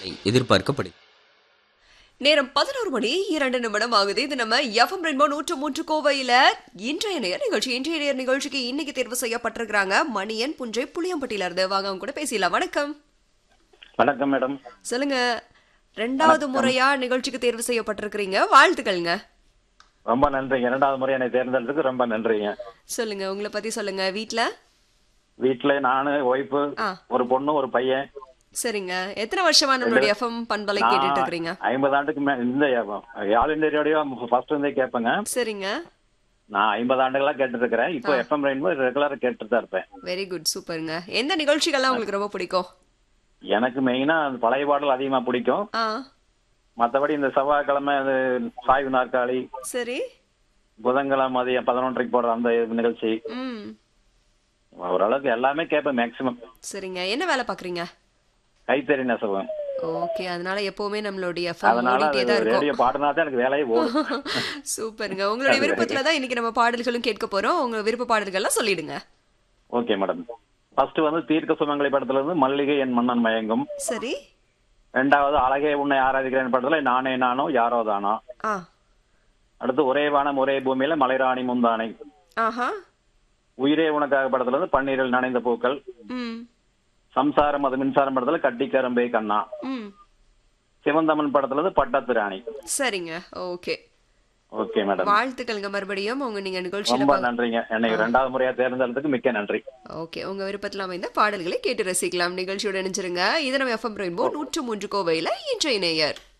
எதிர்பார்க்கப்படுகிறது நேரம் பதினோரு மணி இரண்டு நிமிடம் ஆகுது இது நம்ம எஃப்எம் ரெயின்போ நூற்று மூன்று கோவையில இன்றைய நேர் நிகழ்ச்சி இன்றைய நேர் நிகழ்ச்சிக்கு இன்னைக்கு தேர்வு செய்யப்பட்டிருக்கிறாங்க மணியன் புஞ்சை புளியம்பட்டியில இருந்து வாங்க அவங்க கூட பேசிடலாம் வணக்கம் வணக்கம் மேடம் சொல்லுங்க ரெண்டாவது முறையா நிகழ்ச்சிக்கு தேர்வு செய்யப்பட்டிருக்கிறீங்க வாழ்த்துக்கள்ங்க ரொம்ப நன்றிங்க இரண்டாவது முறை என்னை தேர்ந்தெடுத்ததுக்கு ரொம்ப நன்றிங்க சொல்லுங்க உங்களை பத்தி சொல்லுங்க வீட்ல வீட்டுல நானு ஒய்ஃபு ஆ. ஒரு பொண்ணு ஒரு பையன் சரிங்க எத்தனை வருஷமா நம்மளுடைய எஃப்எம் பண்பலை கேட்டுட்டு இருக்கிறீங்க ஐம்பது ஆண்டுக்கு மே இந்த ஆல் இந்தியா ரேடியோ ஃபர்ஸ்ட் இருந்தே கேட்பேங்க சரிங்க நான் ஐம்பது ஆண்டுகளா கேட்டுட்டு இருக்கிறேன் இப்போ எஃப்எம் ரெயின்போ ரெகுலரா கேட்டுட்டு தான் இருப்பேன் வெரி குட் சூப்பருங்க எந்த நிகழ்ச்சிகள்லாம் உங்களுக்கு ரொம்ப பிடிக்கும் எனக்கு மெயினா அந்த பழைய பாடல் அதிகமா பிடிக்கும் ஆ மத்தபடி இந்த செவ்வாய்க்கிழமை அது சாய்வு நாற்காலி சரி புதன்கிழமை மதியம் பதினொன்றரைக்கு போடுற அந்த நிகழ்ச்சி ம் ஓரளவுக்கு எல்லாமே கேட்பேன் மேக்சிமம் சரிங்க என்ன வேலை பாக்குறீங்க கைத்தறி நெசவு ஓகே அதனால எப்பவுமே நம்மளுடைய எஃப்எம் அதனால ஓடிட்டே தான் ரேடியோ இருக்கும் பாடினா தான் எனக்கு வேலையே ஓடும் சூப்பருங்க உங்களுடைய விருப்பத்துல தான் இன்னைக்கு நம்ம பாடல்களும் கேட்க போறோம் உங்க விருப்ப பாடல்கள்லாம் சொல்லிடுங்க ஓகே மேடம் ஃபர்ஸ்ட் வந்து தீர்க்க சுமங்கலி படத்துல இருந்து மல்லிகை என் மன்னன் மயங்கும் சரி ரெண்டாவது அழகே உன்னை ஆராதிக்கிறேன் படத்துல நானே நானோ யாரோ தானோ ஆ அடுத்து ஒரே வானம் ஒரே பூமியில மலைராணி முந்தானை ஆஹா உயிரே உனக்காக படத்துல இருந்து பன்னீரில் நனைந்த பூக்கள் ம் சம்சாரம் அது மின்சாரம் படத்துல கட்டிக்கரம்பே கண்ணா ம் சிவந்தமன் படத்துல இருந்து பட்டத்து ராணி சரிங்க ஓகே ஓகே மேடம் வாழ்த்துக்கள்ங்க மறுபடியும் உங்க நீங்க நிகழ்ச்சியில ரொம்ப பங்கு- நன்றிங்க என்னை ரெண்டாவது முறையா தேர்ந்தெடுத்ததுக்கு மிக்க நன்றி ஓகே உங்க விருப்பத்தில் அமைந்த பாடல்களை கேட்டு ரசிக்கலாம் நிகழ்ச்சியோட இணைஞ்சிருங்க இது நம்ம எஃப்எம் ரெயின்போ நூற்று மூன்று கோவையில இன்றைய நேயர்